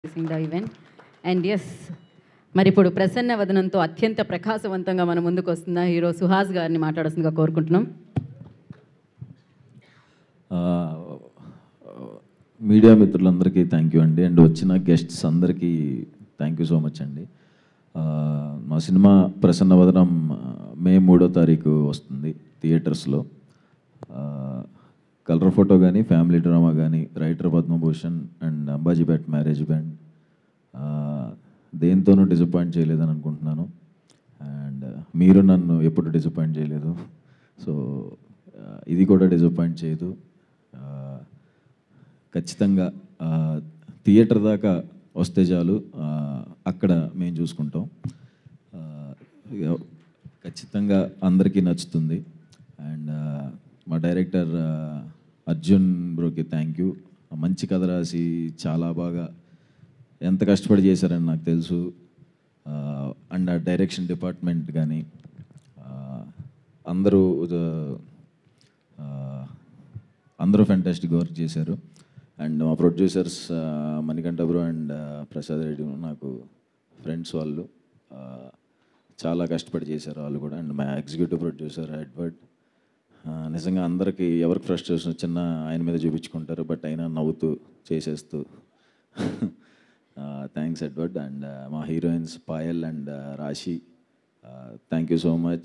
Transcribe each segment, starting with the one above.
chasing the event and yes మరి ఇప్పుడు ప్రసన్న వదనంతో అత్యంత ప్రకాశవంతంగా మన ముందుకు వస్తున్న హీరో సుహాస్ గారిని మాట్లాడాల్సిందిగా కోరుకుంటున్నాం ఆ, మీడియా మిత్రులందరికీ థ్యాంక్ యూ అండి అండ్ వచ్చిన గెస్ట్స్ అందరికీ థ్యాంక్ యూ సో మచ్ అండి ఆ, మా సినిమా ప్రసన్న వదనం ఆ, మే మూడో తారీఖు వస్తుంది థియేటర్స్లో కలర్ ఫోటో కానీ ఫ్యామిలీ డ్రామా కానీ writer Padmabhushan and Ambajipet marriage band దేంతోనూ డిసప్పాయింట్ చేయలేదని అనుకుంటున్నాను అండ్ మీరు నన్ను ఎప్పుడు డిసప్పాయింట్ చేయలేదు సో ఇది కూడా డిసప్పాయింట్ చేయదు ఆ, ఖచ్చితంగా ఆ, థియేటర్ దాకా వస్తే చాలు ఆ, అక్కడ మేము చూసుకుంటాం ఆ, ఇక ఖచ్చితంగా అందరికీ నచ్చుతుంది అండ్ మా డైరెక్టర్ ఆ, అర్జున్ బ్రోకి థ్యాంక్ యూ మంచి కథ రాసి చాలా బాగా ఎంత కష్టపడి చేశారని నాకు తెలుసు ఆ, అండ్ ఆ డైరెక్షన్ డిపార్ట్మెంట్ కానీ ఆ, అందరూ ఆ, అందరూ ఫెంటాస్టిక్ వర్క్ చేశారు అండ్ మా producers Manikanta bro and Prasad Reddy నాకు ఫ్రెండ్స్ వాళ్ళు ఆ, చాలా కష్టపడి చేశారు వాళ్ళు కూడా అండ్ మా ఎగ్జిక్యూటివ్ ప్రొడ్యూసర్ ఎడ్వర్డ్ ఆ, నిజంగా అందరికీ ఎవరికి ఫ్రస్ట్రేషన్ వచ్చినా ఆయన మీద చూపించుకుంటారు బట్ అయినా నవ్వుతూ చేసేస్తూ థ్యాంక్స్ ఎడ్వర్డ్ అండ్ మా heroines Payal and Rashi thank you so much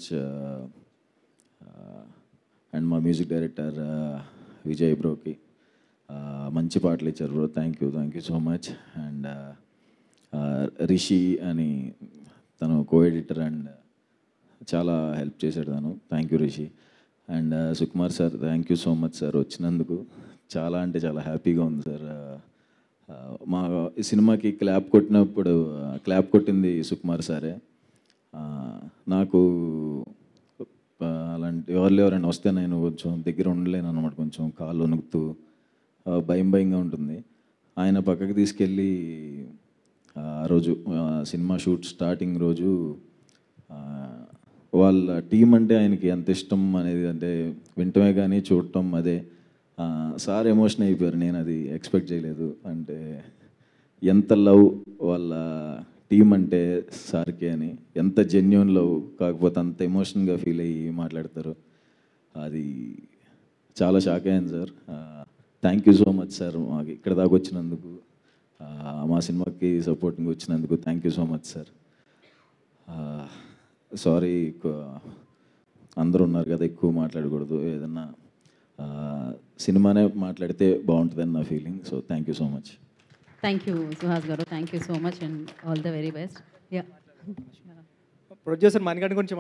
and మా మ్యూజిక్ డైరెక్టర్ విజయ్ బ్రోకి మంచి పాటలు ఇచ్చారు bro thank you thank you so much and Rishi అని తను కో ఎడిటర్ అండ్ చాలా హెల్ప్ చేశాడు తను thank you Rishi and Sukumar sir thank you so much sir వచ్చినందుకు చాలా అంటే చాలా హ్యాపీగా ఉంది సార్ మా ఈ సినిమాకి క్లాప్ కొట్టినప్పుడు క్లాప్ కొట్టింది సుకుమార్ సారే ఆ, నాకు ఆ, అలాంటి ఎవరు ఎవరైనా వస్తే నేను కొంచెం దగ్గర ఉండలేను అనమాట కొంచెం కాళ్ళు వణుకుతూ ఆ, భయం భయంగా ఉంటుంది ఆయన పక్కకి తీసుకెళ్ళి ఆ రోజు ఆ, సినిమా షూట్ స్టార్టింగ్ రోజు ఆ, వాళ్ళ టీం అంటే ఆయనకి ఎంత ఇష్టం అనేది అంటే వింటమే కానీ చూడటం అదే ఆ, సార్ ఎమోషన్ అయిపోయారు నేను అది ఎక్స్పెక్ట్ చేయలేదు అంటే ఎంత లవ్ వాళ్ళ టీం అంటే సార్కి అని ఎంత జెన్యున్ లవ్ కాకపోతే అంత ఎమోషన్గా ఫీల్ అయ్యి మాట్లాడతారు అది చాలా షాక్ అయ్యాను sir thank you so much sir మాకు ఇక్కడ దాకా వచ్చినందుకు ఆ, మా సినిమాకి సపోర్టింగ్ వచ్చినందుకు thank you so much sir sorry అందరూ ఉన్నారు కదా ఎక్కువ మాట్లాడకూడదు ఏదన్నా ఆ, సినిమానే మాట్లాడితే బాగుంటుందని నా feeling so thank you so much thank you Suhas garu thank you so much and all the very best yeah producer Manikanta గురించి